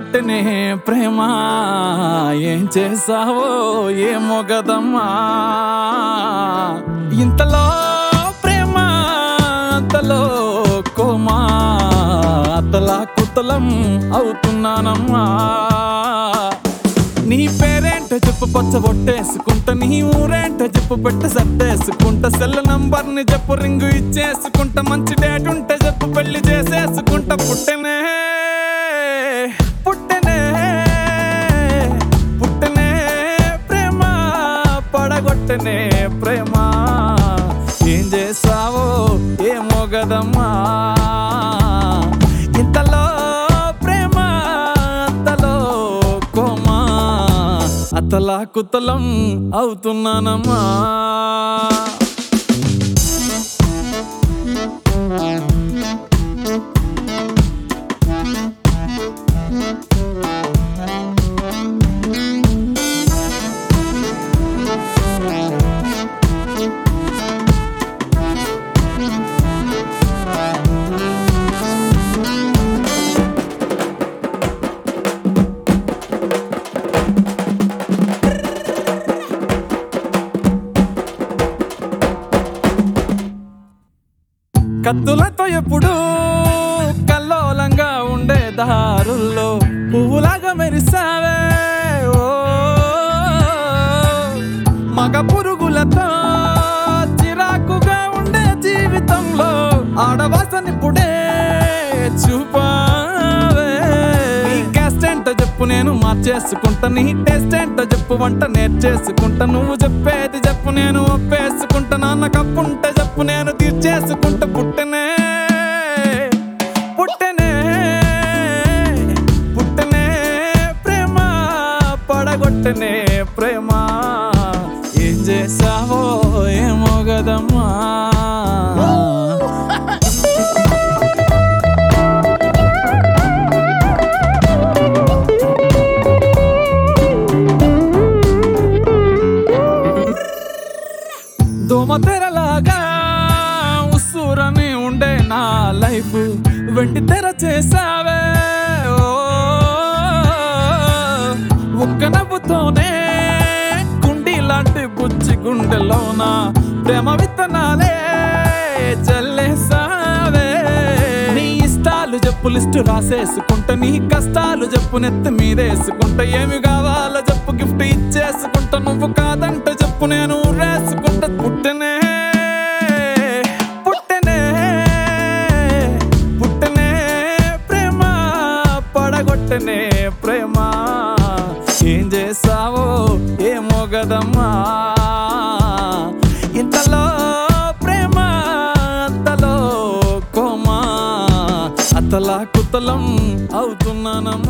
పడగొట్టనే ప్రేమ ఏం చేసావో ఏమో గదమ్మా ఇంతలో ప్రేమ అంతలో కోమా అతలా కుతలం అవుతున్నానమ్మా నీ పేరేంటో చెప్పు పచ్చ బొట్టేసుకుంటా నీ ఊరేంటో చెప్పు పెట్ట సర్దేసుకుంటా సెల్ నంబర్ ని చెప్పు రింగు ఇచ్చేసుకుంటా మంచి డేట్ ఉంటే చెప్పు పెళ్లి చేసేసుకుంటా పుట్టెనే పుట్టెనే పుట్టెనే ప్రేమ పడగొట్టనే ప్రేమ ఏం చేసావో ఏమో గదమ్మా ఇంతలో ప్రేమ అంతలో కోమా అతలా కుతలం అవుతున్నానమ్మా కత్తులతో ఎప్పుడు కల్లోలంగా ఉండే దారుల్లో పువ్వులాగా మెరిసావే ఓ మగ పురుగులతో చిరాకుగా ఉండే జీవితంలో ఆడవాసనిప్పుడే చూపావే నీ క్యాస్ట్ ఏంటో చెప్పు నేను మార్చేసుకుంటా నీ టేస్ట్ ఏంటో చెప్పు వంట నేర్చేసుకుంటా నువ్వు చెప్పేది చెప్పు నేను ఒప్పేసుకుంటా నాన్న కప్పుంటే చెప్పు నేను తీర్చేసుకుంటా పుట్టనే పుట్టనే పుట్టనే ప్రేమ పడగొట్టనే ప్రేమ ఏం చేసావో ఏమో గదమ్మా దోమతెరలాగా ఉస్సూరని ఉండే నా లైఫ్ వెండి తెర చేసావే ఓ, ఒక్క నవ్వుతోనే కుండి లాంటి బుజ్జి గుండెలోన ప్రేమ విత్తనాలే చల్లేసావే నీ ఇష్టాలు చెప్పు లిస్టు రాసేసుకుంటా నీ కష్టాలు చెప్పు నెత్తి మీదేసుకుంటా ఏమి కావాలో చెప్పు గిఫ్ట్ ఇచ్చేసుకుంటా నువ్వు కాదంటే చెప్పు నేను రేసుకుంటా పుట్టనే పుట్టనే పుట్టనే ప్రేమ పడగొట్టనే ప్రేమ ఏం చేసావో ఏమో గదమ్మా ఇంతలో ప్రేమ అంతలో కోమా అతలా కుతలం అవుతున్నానమ్మా